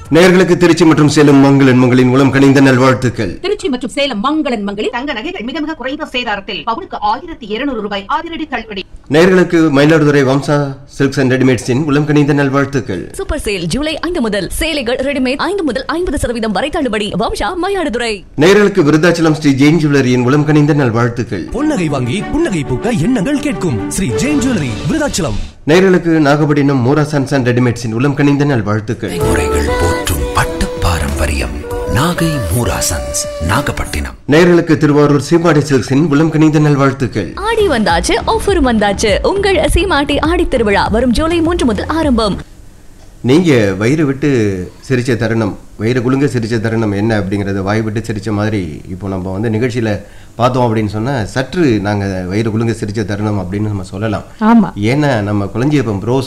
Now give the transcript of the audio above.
நேயர்களுக்கு திருச்சி மற்றும் சேலம் மங்களன் மங்களின் மூலம் கணிந்த நல்வாழ்த்துக்கள் திருச்சி மற்றும் சேலம் மங்களன் மங்களில் தங்க நகைகள் மிக மிக குறைந்த சேதாரத்தில் பவுனுக்கு ஆயிரத்தி இருநூறு ரூபாய் அதிரடி தள்ளுபடி நேயர்களுக்கு மயிலாடுதுறை வம்சா சில்க்ஸ் அண்ட் ரெடிமேட்ஸின் உளம் கணிந்த நல்வாழ்த்துக்கள் சூப்பர் சேல் ஜூலை ஐந்து முதல் சேலைகள் ரெடிமேட் ஐந்து முதல் ஐம்பது சதவீதம் வரை தள்ளுபடி வம்சா மயிலாடுதுறை நேயர்களுக்கு விருதாச்சலம் ஸ்ரீ ஜெயின் ஜுவல்லரியின் உளம் கணிந்த நல்வாழ்த்துக்கள் பொன்னகை வாங்கி புன்னகை பூக்க எண்ணங்கள் கேட்கும் ஸ்ரீ ஜெயின் ஜுவல்லரி விருதாச்சலம் நேயர்களுக்கு நாகப்பட்டினம் மூரா சன்ஸ் அண்ட் ரெடிமேட்ஸின் உளம் கணிந்த நல்வாழ்த்துக்கள் முறைகள் போற்றும் பட்டு பாரம்பரியம் நாகை மூராசன்ஸ் நாகப்பட்டினம் நேயர்களுக்கு திருவாரூர் சீமாடி சில்க்ஸின் உளம் கணிந்த நல்வாழ்த்துக்கள் ஆடி வந்தாச்சு ஆஃபரும் வந்தாச்சு உங்கள் சீமாட்டி ஆடி திருவிழா வரும் ஜூலை மூன்று முதல் ஆரம்பம் நீங்க வயிறு விட்டு சிரிச்ச தருணம் வயிறு குலுங்க சிரிச்ச தருணம் என்ன அப்படிங்கறத வாய் விட்டு சிரிச்ச மாதிரி இப்போ நம்ம வந்து நிகழ்ச்சியில பார்த்தோம் அப்படின்னு சொன்னா சற்று நாங்க வயிறு குலுங்க சிரிச்ச தருணம் அப்படின்னு நம்ம சொல்லலாம் ஆமா ஏன்னா நம்ம குழந்தையப்பம் ப்ரோஸ்